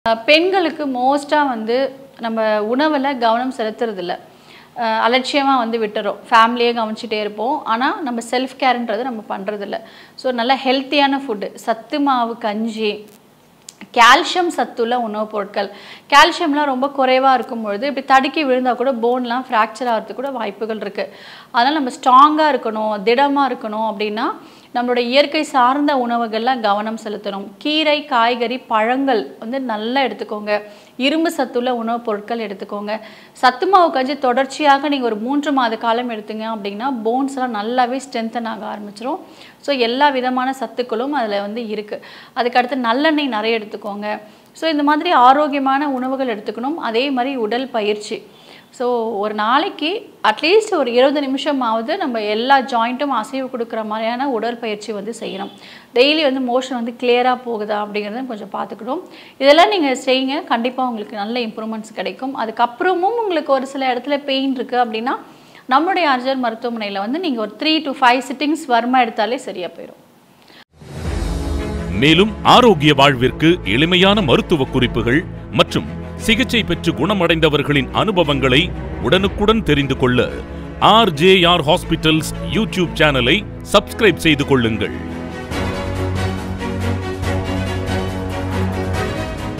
அஹ் பெண்களுக்கு மோஸ்ட்டாக வந்து நம்ம உணவில் கவனம் செலுத்துறதில்ல அலட்சியமாக வந்து விட்டுறோம் ஃபேமிலியே கவனிச்சிட்டே இருப்போம் ஆனால் நம்ம செல்ஃப் கேர்ன்றது நம்ம பண்ணுறதில்ல ஸோ நல்ல ஹெல்த்தியான ஃபுட்டு சத்து மாவு கஞ்சி கால்சியம் சத்துள்ள உணவுப் பொருட்கள் கால்சியம்லாம் ரொம்ப குறைவாக இருக்கும் பொழுது இப்படி தடுக்கி விழுந்தால் கூட போன்லாம் ஃப்ராக்சர் ஆகிறதுக்கு கூட வாய்ப்புகள் இருக்குது அதனால் நம்ம ஸ்ட்ராங்காக இருக்கணும் திடமாக இருக்கணும் அப்படின்னா நம்மளோட இயற்கை சார்ந்த உணவுகள்லாம் கவனம் செலுத்தணும் கீரை காய்கறி பழங்கள் வந்து நல்லா எடுத்துக்கோங்க இரும்பு சத்துள்ள உணவுப் பொருட்கள் எடுத்துக்கோங்க சத்து மாவு கஞ்சி தொடர்ச்சியாக நீங்கள் ஒரு மூன்று மாத காலம் எடுத்தீங்க அப்படின்னா போன்ஸ் எல்லாம் நல்லாவே ஸ்ட்ரென்தன் ஆக ஆரம்பிச்சிரும் ஸோ எல்லா விதமான சத்துக்களும் அதில் வந்து இருக்குது அதுக்கடுத்து நல்லெண்ணெய் நிறைய எடுத்துக்கோங்க ஸோ இந்த மாதிரி ஆரோக்கியமான உணவுகள் எடுத்துக்கணும் அதே மாதிரி உடல் பயிற்சி ஸோ ஒரு நாளைக்கு அட்லீஸ்ட் ஒரு இருபது நிமிஷமாவது நம்ம எல்லா ஜாயிண்ட்டும் அசைவு கொடுக்குற மாதிரியான உடற்பயிற்சி வந்து செய்யணும் டெய்லி வந்து மோஷன் வந்து கிளியராக போகுதா அப்படிங்கிறத கொஞ்சம் பார்த்துக்கணும் இதெல்லாம் நீங்கள் செய்யுங்க கண்டிப்பாக உங்களுக்கு நல்ல இம்ப்ரூவ்மெண்ட்ஸ் கிடைக்கும் அதுக்கப்புறமும் உங்களுக்கு ஒரு சில இடத்துல பெயின் இருக்குது அப்படின்னா நம்மளுடைய அர்ஜர் மருத்துவமனையில் வந்து நீங்கள் ஒரு த்ரீ டு ஃபைவ் சிட்டிங்ஸ் வர்மா எடுத்தாலே சரியாக போயிடும் மேலும் ஆரோக்கிய வாழ்விற்கு எளிமையான மருத்துவ குறிப்புகள் மற்றும் சிகிச்சை பெற்று குணமடைந்தவர்களின் அனுபவங்களை உடனுக்குடன் தெரிந்து கொள்ள ஆர்ஜேஆர் ஹாஸ்பிட்டல்ஸ் யூடியூப் சேனலை சப்ஸ்கிரைப் செய்து கொள்ளுங்கள்